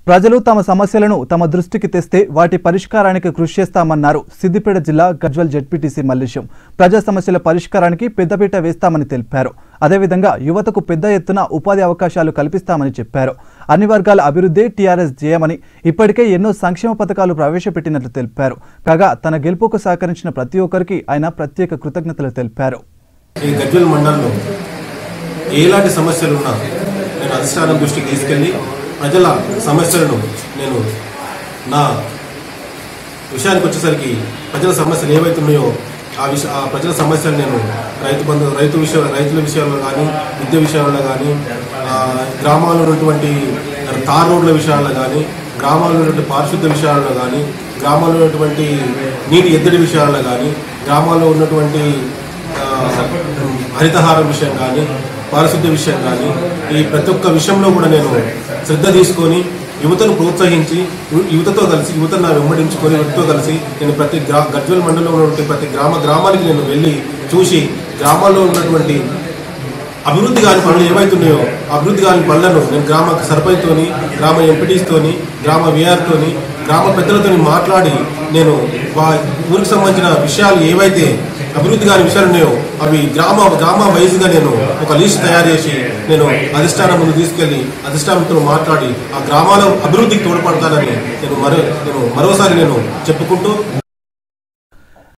ప్రజలు తమ సమస్యలను తమ దృష్టికి తెస్తే వాటి పరిష్కారానికి కృషి చేస్తామన్నారు సిద్దిపేట జిల్లా గజ్వల్ జెడ్పీటీసీ మల్లేశం ప్రజా సమస్యల పరిష్కారానికి పెద్దపీట వేస్తామని తెలిపారు అదేవిధంగా యువతకు పెద్ద ఎత్తున ఉపాధి అవకాశాలు కల్పిస్తామని చెప్పారు అన్ని వర్గాల అభివృద్ధి టీఆర్ఎస్ జయమని ఇప్పటికే ఎన్నో సంక్షేమ పథకాలు ప్రవేశపెట్టినట్లు తెలిపారు కాగా తన గెలుపుకు సహకరించిన ప్రతి ఒక్కరికి ఆయన ప్రత్యేక కృతజ్ఞతలు తెలిపారు ఈ గజ్వెల్ మండలంలో ఎలాంటి సమస్యలున్నా నేను అధిష్టానం దృష్టికి తీసుకెళ్ళి ప్రజల సమస్యలను నేను నా విషయానికి వచ్చేసరికి ప్రజల సమస్యలు ఏవైతున్నాయో ఆ విష ఆ ప్రజల సమస్యలు నేను రైతు బంధు రైతు విషయ రైతుల విషయాల్లో కానీ విద్య విషయాల్లో కానీ గ్రామాల్లో ఉన్నటువంటి తార్ రోడ్ల విషయాల్లో కానీ గ్రామాల్లో ఉన్నటువంటి పారిశుద్ధ్య విషయాల్లో కానీ గ్రామాల్లో ఉన్నటువంటి నీటి ఎద్దడి విషయాల్లో కానీ గ్రామాల్లో ఉన్నటువంటి ఆ, హరితహారం విషయం కానీ పారిశుద్ధ్య విషయం కానీ ఈ ప్రతి ఒక్క విషయంలో కూడా నేను శ్రద్ధ తీసుకొని యువతను ప్రోత్సహించి యు- యువతతో కలిసి యువతను నా వెంబడించుకొని యువతతో కలిసి నేను ప్రతి గ్రా గజ్వల్ మండలంలో ఉన్నటువంటి ప్రతి గ్రామ గ్రామానికి నేను వెళ్ళి చూసి గ్రామాల్లో ఉన్నటువంటి అభివృద్ధి కాని పనులు ఏవైతున్నాయో అభివృద్ధి కాని పనులను నేను గ్రామ సర్పంచ్తోని గ్రామ ఎంపీటీస్తోని గ్రామ వీఆర్తోని గ్రామ పెద్దలతోని మాట్లాడి నేను వా ఊరికి సంబంధించిన విషయాలు ఏవైతే అభివృద్ధి కాని విషయాలు ఉన్నాయో అవి గ్రామ గ్రామ వైజ్గా నేను ఒక లిస్ట్ తయారు చేసి నేను అధిష్టానం ముందు తీసుకెళ్లి అధిష్టానంతో మాట్లాడి ఆ గ్రామాల అభివృద్ధికి తోడ్పడతానని నేను మరో నేను మరోసారి నేను చెప్పుకుంటూ